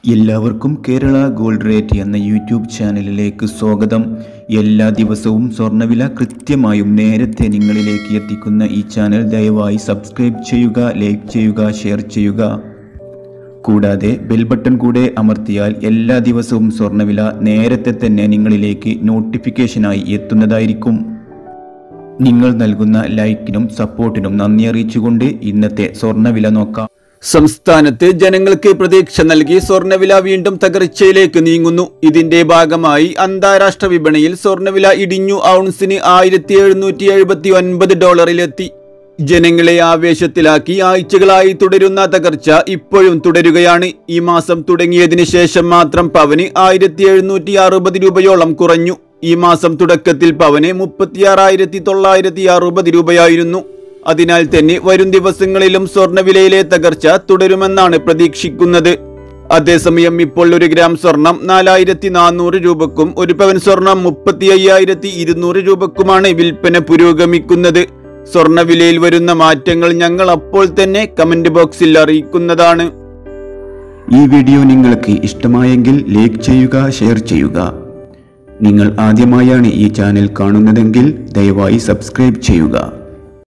എല്ലാവർക്കും Kerala gold rate എന്ന YouTube ചാനലിലേക്ക് സ്വാഗതം എല്ലാ ദിവസവും സ്വർണ്ണവില കൃത്യമായും നേരത്തെ നിങ്ങളിലേക്ക് എത്തിക്കുന്ന ഈ ചാനൽ ദയവായി സബ്സ്ക്രൈബ് ചെയ്യുക ലൈക്ക് ചെയ്യുക ഷെയർ ചെയ്യുക കൂടാതെ ബെൽ ബട്ടൺ കൂടെ അമർത്തിയാൽ എല്ലാ ദിവസവും സ്വർണ്ണവില നേരത്തെ തന്നെ നിങ്ങളിലേക്ക് നോട്ടിഫിക്കേഷനായി എത്തുന്നതായിരിക്കും നിങ്ങൾ നൽകുന്ന ലൈക്കിനും സപ്പോർട്ടിനും നന്ദി അറിയിച്ചുകൊണ്ട് ഇന്നത്തെ സ്വർണ്ണവില നോക്കാം സംസ്ഥാനത്ത് ജനങ്ങൾക്ക് പ്രതീക്ഷ നൽകി സ്വർണ്ണവില വീണ്ടും തകർച്ചയിലേക്ക് നീങ്ങുന്നു ഇതിന്റെ ഭാഗമായി അന്താരാഷ്ട്ര വിപണിയിൽ സ്വർണ്ണവില ഇടിഞ്ഞു ഔൺസിന് ആയിരത്തി എഴുന്നൂറ്റി എഴുപത്തി ഒൻപത് ഡോളറിലെത്തി ജനങ്ങളെ ആവേശത്തിലാക്കി ആഴ്ചകളായി തുടരുന്ന തകർച്ച ഇപ്പോഴും തുടരുകയാണ് ഈ മാസം തുടങ്ങിയതിന് ശേഷം മാത്രം പവന് ആയിരത്തി എഴുന്നൂറ്റി അറുപത് രൂപയോളം കുറഞ്ഞു ഈ മാസം തുടക്കത്തിൽ പവന് മുപ്പത്തിയാറായിരത്തി തൊള്ളായിരത്തി അറുപത് രൂപയായിരുന്നു അതിനാൽ തന്നെ വരും ദിവസങ്ങളിലും സ്വർണ്ണവിലയിലെ തകർച്ച തുടരുമെന്നാണ് പ്രതീക്ഷിക്കുന്നത് അതേസമയം ഇപ്പോൾ ഒരു ഗ്രാം സ്വർണം നാലായിരത്തി നാനൂറ് രൂപക്കും ഒരു പവൻ സ്വർണം മുപ്പത്തി അയ്യായിരത്തി ഇരുന്നൂറ് രൂപക്കുമാണ് വിൽപ്പന പുരോഗമിക്കുന്നത് സ്വർണ്ണവിലയിൽ വരുന്ന മാറ്റങ്ങൾ ഞങ്ങൾ അപ്പോൾ തന്നെ കമന്റ് ബോക്സിൽ അറിയിക്കുന്നതാണ് ഈ വീഡിയോ നിങ്ങൾക്ക് ഇഷ്ടമായെങ്കിൽ ലൈക്ക് ചെയ്യുക ഷെയർ ചെയ്യുക നിങ്ങൾ ആദ്യമായാണ് ഈ ചാനൽ കാണുന്നതെങ്കിൽ ദയവായി സബ്സ്ക്രൈബ് ചെയ്യുക